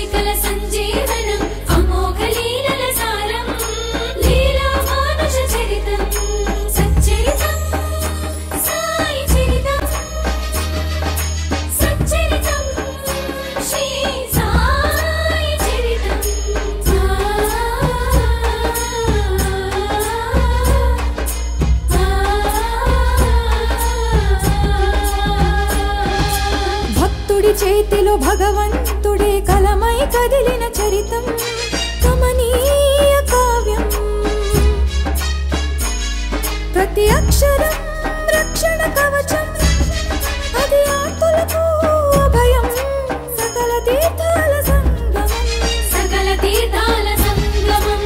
సకల సంజీవనం అమోఘ లీలల సారం లీలా మానుష చరితం సచ్చరితం సాయి చరితం సచ్చరితం శ్రీ సాయి చరితం భక్తుడి చేతిలో భగవంతుడే కలమై కదిలిన చరితం కమనీయ కావ్యం ప్రతి అక్షరం రక్షణ కవచం అది ఆర్తులకు అభయం సకల తీర్థాల సంగమం సకల తీర్థాల సంగమం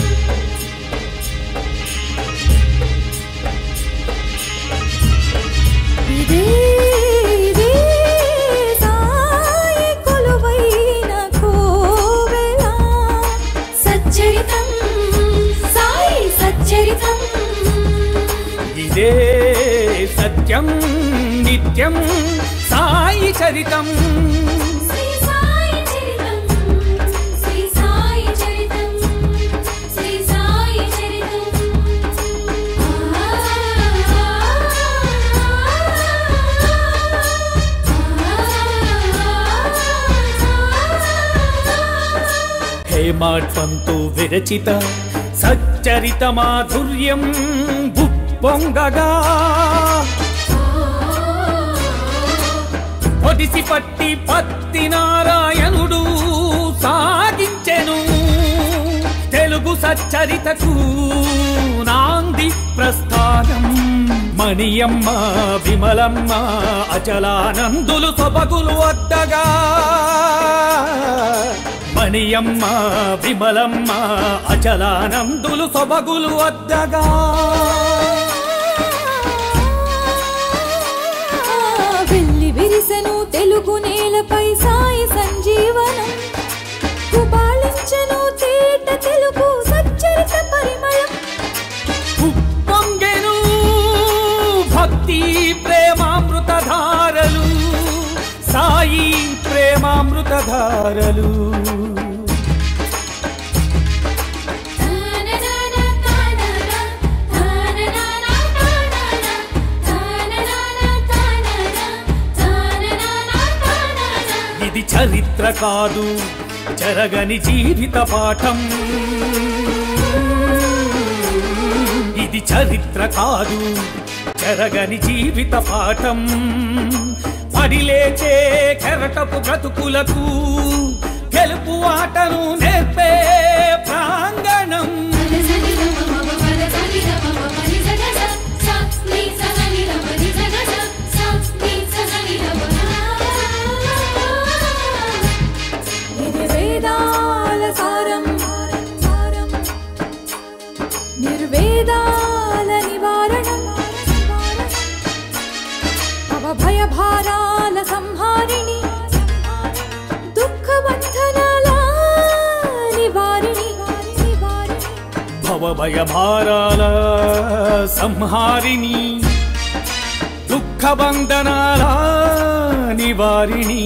ఇదే ఇదే సాయి కొలువైన కోవెల సచ్చరితం సాయి సచ్చరితం ఇదే సత్యం నిత్యం సాయి చరితం శ్రీ సాయి చరితం శ్రీ సాయి చరితం శ్రీ సాయి చరితం హేమాట్పంతు విరచిత సచ్చరిత మాధుర్యం ఉప్పొంగగా ఒడిసి పట్టి పత్తి నారాయణుడు సాగించెను తెలుగు సచ్చరితకు నాంది ప్రస్థానం మణియమ్మ విమలమ్మ అచలానందులు సొబగులు వద్దగా మణియమ్మ విమలమ్మ అచలానందులు సొబగులు వద్దగా వెళ్ళి విరిసెను తెలుగు నేలపై సాయి సంజీవనం కుబాళించెను తేట తెలుగు సచ్చరిత పరిమళం ఉప్పొంగెను భక్తి ప్రేమామృతధారలు సాయి ప్రేమామృతధారలు ఇది చరిత్ర కాదు జరగని జీవిత పాఠం ఇది చరిత్ర కాదు జరగని జీవిత పాఠం పడిలేచే కెరటపు బ్రతుకులకు గెలుపు ఆటను నేర్పే ప్రాంగణం ఇది వేదాల సారం నిర్వేదాల నివారణం అవభయ భారాల సంహారిణి దుఃఖ బంధనాల నివారిణి భవభయ భారాల సంహారిణి దుఃఖ బంధనాల నివారిణి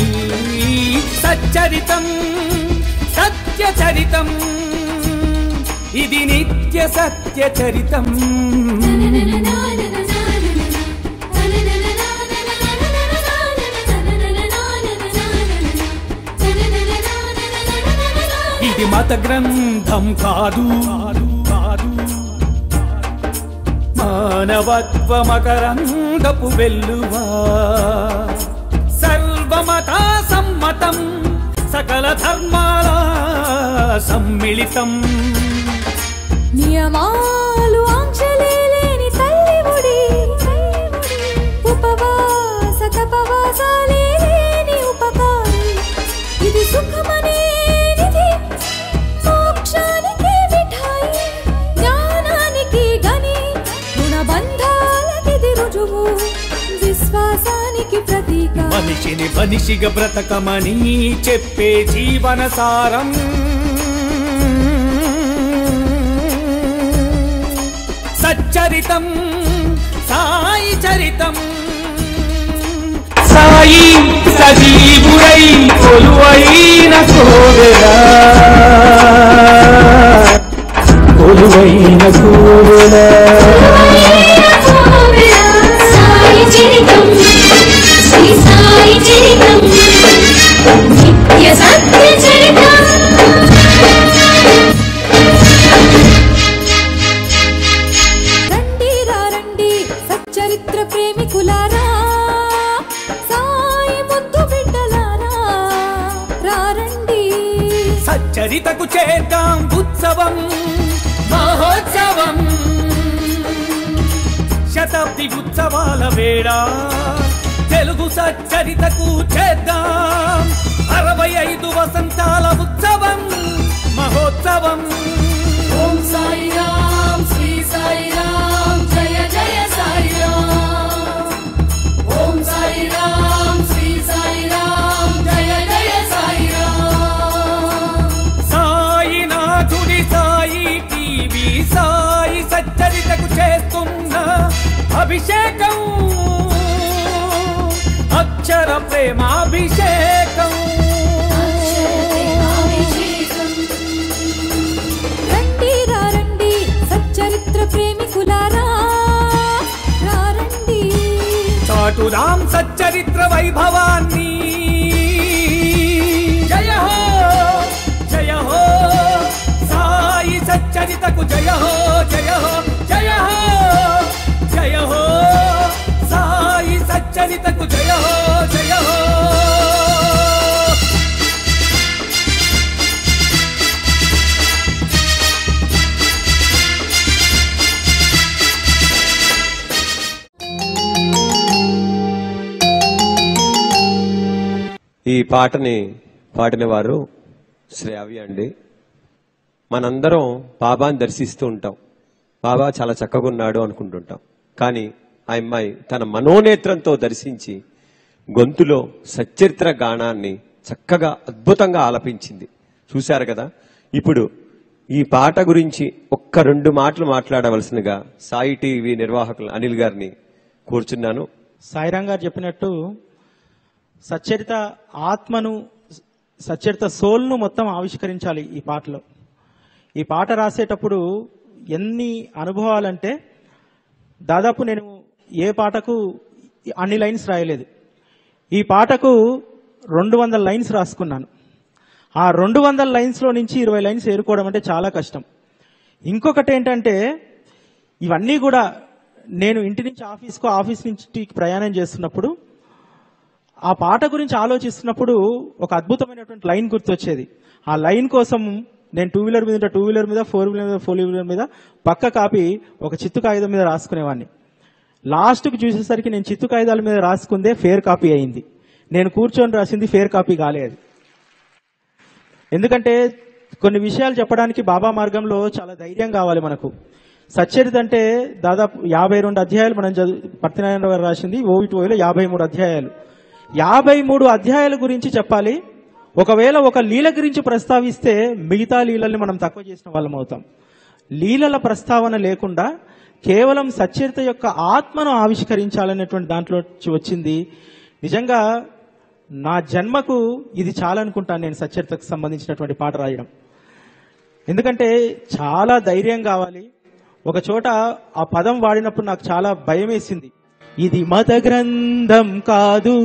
సచ్చరితం సత్యచరితం ఇది నిత్య సత్యచరితం ఇది మత గ్రంథం కాదు కాదు మానవత్వ మకరందపు వెల్లువా సర్వమత సమ్మతం సకల ధర్మాల సమ్మిళితం నియమాలు ఆంక్షలే లేని తల్లి ఒడి ఉపవాస తపవాసాలే లేని ఉపకారి ఇది సుఖమనే నిధి మోక్షానికి మిఠాయి జ్ఞానానికి గని గుణబంధాలకిది రుజువు విశ్వాసానికి ప్రతీక మనిషిని మనిషిగా బ్రతకమని చెప్పే జీవన సారం సచ్చరితం సాయి చరితం సాయి సజీవుడై కొలువైన సత్య చరితం రండి రా రండి సచ్చరిత్ర ప్రేమికులారా సాయి ముద్దు బిడ్డలారా రా రండి సచ్చరితకు చేద్దాం ఉత్సవం మహోత్సవం శతాబ్ది ఉత్సవాల వేళ తెలుగు సచ్చరితకు చేద్దాం అరవై ఐదు వసంతాల ఉత్సవం మహోత్సవం ఓం సాయి రామ్ శ్రీ సాయి రామ్ జయ జయ సాయి రామ్ ఓం సాయి రామ్ శ్రీ సాయి రామ్ జయ జయ సాయి రామ్ సాయినాథుడి సాయి టీవీ సాయి సచ్చరితకు చేస్తున్న అభిషేకం అక్షర ప్రేమాభిషేకం రండి రా రండి సచ్చరిత్ర ప్రేమికులారా రా రండి చాటుదాం సచ్చరిత్ర వైభవాన్ని జయ హో జయ హో సాయి సచ్చరితకు జయ హో జయ హో జయ హో జయ హో సాయి సచ్చరితకు జయ హో జయ హో ఈ పాటని పాడిన వారు శ్రావ్య అండి మనందరం బాబాని దర్శిస్తూ ఉంటాం బాబా చాలా చక్కగా ఉన్నాడు అనుకుంటుంటాం కానీ ఆ అమ్మాయి తన మనోనేత్రంతో దర్శించి గొంతులో సచరిత్ర గానాన్ని చక్కగా అద్భుతంగా ఆలపించింది చూశారు కదా ఇప్పుడు ఈ పాట గురించి ఒక్క రెండు మాటలు మాట్లాడవలసిందిగా సాయి టీవీ నిర్వాహకులు అనిల్ గారిని కూర్చున్నాను సాయిరాం గారు చెప్పినట్టు సచ్చరిత ఆత్మను సచ్చరిత సోల్ను మొత్తం ఆవిష్కరించాలి ఈ పాటలో ఈ పాట రాసేటప్పుడు ఎన్ని అనుభవాలంటే దాదాపు నేను ఏ పాటకు అన్ని లైన్స్ రాయలేదు ఈ పాటకు రెండు వందల లైన్స్ రాసుకున్నాను ఆ రెండు వందల లైన్స్లో నుంచి ఇరవై లైన్స్ ఏరుకోవడం అంటే చాలా కష్టం ఇంకొకటి ఏంటంటే ఇవన్నీ కూడా నేను ఇంటి నుంచి ఆఫీస్కు ఆఫీస్ నుంచి ప్రయాణం చేస్తున్నప్పుడు ఆ పాట గురించి ఆలోచిస్తున్నప్పుడు ఒక అద్భుతమైనటువంటి లైన్ గుర్తొచ్చేది ఆ లైన్ కోసం నేను టూ వీలర్ మీద టూ వీలర్ మీద ఫోర్ వీలర్ మీద ఫోర్ వీలర్ మీద పక్క కాపీ ఒక చిత్తు కాగితం మీద రాసుకునేవాడిని లాస్ట్కు చూసేసరికి నేను చిత్తు కాగితాల మీద రాసుకుందే ఫేర్ కాపీ అయింది నేను కూర్చొని రాసింది ఫేర్ కాపీ కాలేదు ఎందుకంటే కొన్ని విషయాలు చెప్పడానికి బాబా మార్గంలో చాలా ధైర్యం కావాలి మనకు సచ్చరిత అంటే దాదాపు యాభై రెండు అధ్యాయాలు మనం చదువు పత్తినారాయణ గారు రాసింది ఓవిటి ఓవిలో యాభై మూడు అధ్యాయాలు యాభై మూడు అధ్యాయాల గురించి చెప్పాలి ఒకవేళ ఒక లీల గురించి ప్రస్తావిస్తే మిగతా లీలల్ని మనం తక్కువ చేసిన వాళ్ళం అవుతాం లీలల ప్రస్తావన లేకుండా కేవలం సచ్చరిత యొక్క ఆత్మను ఆవిష్కరించాలనేటువంటి దాంట్లో నుంచి వచ్చింది నిజంగా నా జన్మకు ఇది చాలనుకుంటాను నేను సచ్చరితకు సంబంధించినటువంటి పాట రాయడం ఎందుకంటే చాలా ధైర్యం కావాలి ఒక చోట ఆ పదం వాడినప్పుడు నాకు చాలా భయం వేసింది ఇది మత గ్రంథం కాదు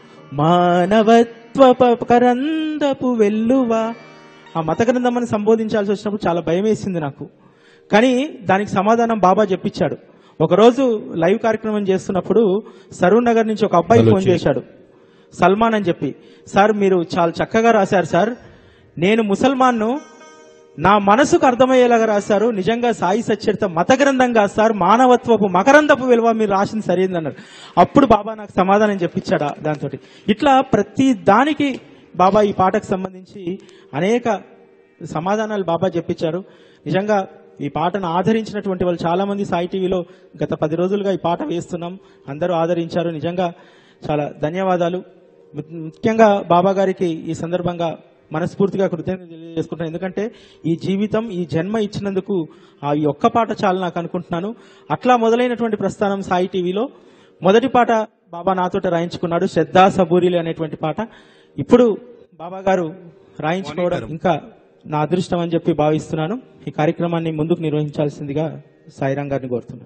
మానవత్వ కరందపు వెల్లువా ఆ మత గ్రంథం అని సంబోధించాల్సి వచ్చినప్పుడు చాలా భయం వేసింది నాకు కానీ దానికి సమాధానం బాబా చెప్పించాడు ఒకరోజు లైవ్ కార్యక్రమం చేస్తున్నప్పుడు సరూర్ నగర్ నుంచి ఒక అబ్బాయి ఫోన్ చేశాడు సల్మాన్ అని చెప్పి సార్ మీరు చాలా చక్కగా రాశారు సార్ నేను ముసల్మాన్ను నా మనసుకు అర్థమయ్యేలాగా రాశారు నిజంగా సాయి సచ్చరిత మత గ్రంథం కాదు సార్ మానవత్వపు మకరందపు విలువ మీరు రాసింది సరైంది అన్నారు అప్పుడు బాబా నాకు సమాధానం చెప్పించాడు దాంతో ఇట్లా ప్రతి దానికి బాబా ఈ పాటకు సంబంధించి అనేక సమాధానాలు బాబా చెప్పించారు నిజంగా ఈ పాటను ఆదరించినటువంటి వాళ్ళు చాలా మంది సాయి టీవీలో గత పది రోజులుగా ఈ పాట వేస్తున్నాం అందరూ ఆదరించారు నిజంగా చాలా ధన్యవాదాలు ము- ముఖ్యంగా బాబా గారికి ఈ సందర్భంగా మనస్ఫూర్తిగా కృతజ్ఞతలు తెలియజేసుకుంటాను ఎందుకంటే ఈ జీవితం ఈ జన్మ ఇచ్చినందుకు ఆ ఈ ఒక్క పాట చాలు నాకు అనుకుంటున్నాను అట్లా మొదలైనటువంటి ప్రస్థానం సాయి టీవీలో మొదటి పాట బాబా నాతోట రాయించుకున్నాడు శ్రద్ధా సబూరిలు అనేటువంటి పాట ఇప్పుడు బాబా గారు రాయించుకోవడం ఇంకా నా అదృష్టం అని చెప్పి భావిస్తున్నాను ఈ కార్యక్రమాన్ని ముందుకు నిర్వహించాల్సిందిగా సాయిరాం గారిని కోరుతున్నాను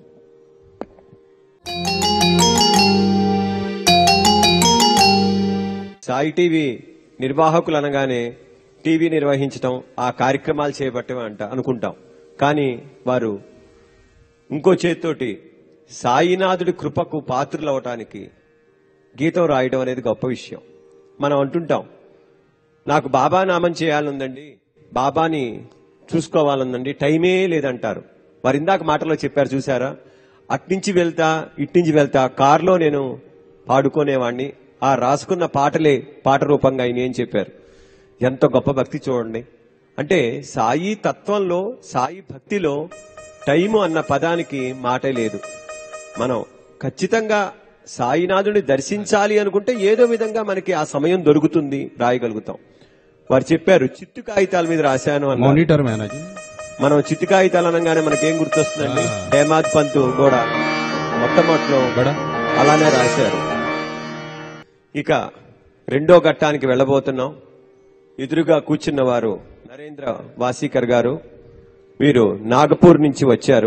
సాయి టీవీ నిర్వాహకులు అనగానే టీవీ నిర్వహించటం ఆ కార్యక్రమాలు చేపట్టడం అంట అనుకుంటాం కానీ వారు ఇంకో చేత్తోటి సాయినాథుడి కృపకు పాత్రులు అవటానికి గీతం రాయడం అనేది గొప్ప విషయం మనం అంటుంటాం నాకు బాబా నామం చేయాలనుందండి బాబాని చూసుకోవాలనుందండి టైమే లేదంటారు వారు ఇందాక మాటలో చెప్పారు చూసారా అట్నుంచి వెళ్తా ఇట్నుంచి వెళ్తా కారులో నేను పాడుకునేవాడిని ఆ రాసుకున్న పాటలే పాట రూపంగా ఆయన ఏం చెప్పారు ఎంత గొప్ప భక్తి చూడండి అంటే సాయి తత్వంలో సాయి భక్తిలో టైము అన్న పదానికి మాటే లేదు మనం ఖచ్చితంగా సాయినాథుని దర్శించాలి అనుకుంటే ఏదో విధంగా మనకి ఆ సమయం దొరుకుతుంది రాయగలుగుతాం వారు చెప్పారు చిత్తు కాగితాల మీద రాశాను అన్నారు मॉनिटर मैनेजर మనం చిత్తు కాగితాలు అనగానే మనకేం గుర్తొస్తుందండి హేమాద్ పంతు కూడా మొట్టమొదటిలో बड़ा అలానే రాశారు ఇక రెండో ఘట్టానికి వెళ్ళబోతున్నాం ఎదురుగా కూర్చున్న వారు నరేంద్ర వాసీకర్ గారు వీరు నాగపూర్ నుంచి వచ్చారు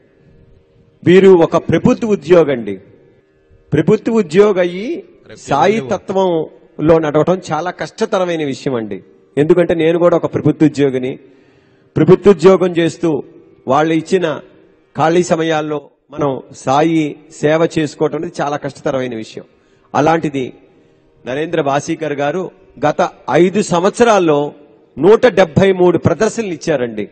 వీరు ఒక ప్రభుత్వ ఉద్యోగండి ప్రభుత్వ ఉద్యోగ అయ్యి సాయి తత్వంలో నడవటం చాలా కష్టతరమైన విషయం అండి ఎందుకంటే నేను కూడా ఒక ప్రభుత్వ ఉద్యోగిని ప్రభుత్వ ఉద్యోగం చేస్తూ వాళ్ళు ఇచ్చిన ఖాళీ సమయాల్లో మనం సాయి సేవ చేసుకోవటం అనేది చాలా కష్టతరమైన విషయం అలాంటిది నరేంద్ర వాసీకర్ గారు గత ఐదు సంవత్సరాల్లో నూట డెబ్బై మూడు ప్రదర్శనలు ఇచ్చారండి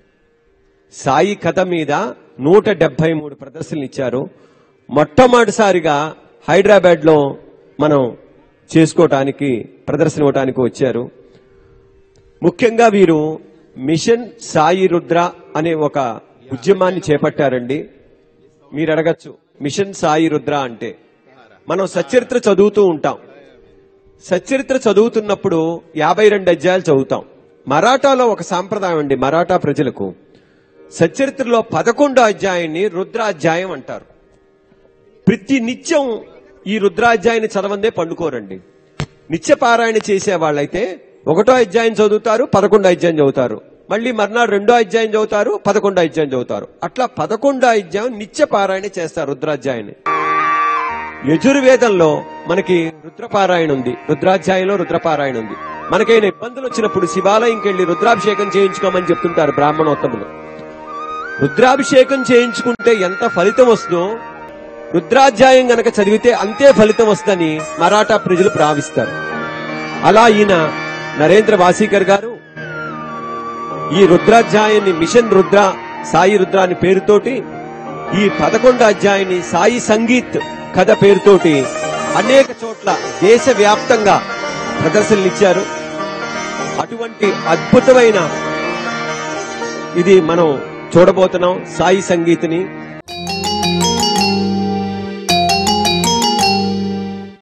సాయి కథ మీద నూట డెబ్బై మూడు ప్రదర్శనలు ఇచ్చారు మొట్టమొదటిసారిగా హైదరాబాద్ లో మనం చేసుకోవటానికి ప్రదర్శన ఇవ్వటానికి వచ్చారు ముఖ్యంగా వీరు మిషన్ సాయి రుద్ర అనే ఒక ఉద్యమాన్ని చేపట్టారండి మీరు అడగచ్చు మిషన్ సాయి రుద్ర అంటే మనం సచరిత్ర చదువుతూ ఉంటాం సచరిత్ర చదువుతున్నప్పుడు యాభై రెండు అధ్యాయాలు చదువుతాం మరాఠాలో ఒక సాంప్రదాయం అండి మరాఠా ప్రజలకు సచరిత్రలో పదకొండో అధ్యాయాన్ని రుద్రాధ్యాయం అంటారు ప్రతి నిత్యం ఈ రుద్రాధ్యాయాన్ని చదవందే పండుకోరండి నిత్య పారాయణ చేసే వాళ్ళైతే ఒకటో అధ్యాయం చదువుతారు పదకొండో అధ్యాయం చదువుతారు మళ్ళీ మర్నాడు రెండో అధ్యాయం చదువుతారు పదకొండో అధ్యాయం చదువుతారు అట్లా పదకొండో అధ్యాయం నిత్య పారాయణ చేస్తారు రుద్రాధ్యాయాన్ని యజుర్వేదంలో మనకి రుద్రపారాయణ ఉంది రుద్రాధ్యాయంలో రుద్రపారాయణ ఉంది మనకైనా ఇబ్బందులు వచ్చినప్పుడు శివాలయంకి వెళ్లి రుద్రాభిషేకం చేయించుకోమని చెప్తుంటారు బ్రాహ్మణోత్తములు రుద్రాభిషేకం చేయించుకుంటే ఎంత ఫలితం వస్తుందో రుద్రాధ్యాయం గనక చదివితే అంతే ఫలితం వస్తుందని మరాఠా ప్రజలు ప్రావిస్తారు అలా ఈయన నరేంద్ర వాసీకర్ గారు ఈ రుద్రాధ్యాయాన్ని మిషన్ రుద్ర సాయి రుద్ర అని పేరుతోటి ఈ పదకొండు అధ్యాయాన్ని సాయి సంగీత్ కథ పేరుతోటి అనేక చోట్ల దేశవ్యాప్తంగా ప్రదర్శనలు ఇచ్చారు అటువంటి అద్భుతమైన ఇది మనం చూడబోతున్నాం సాయి సంగీత్ని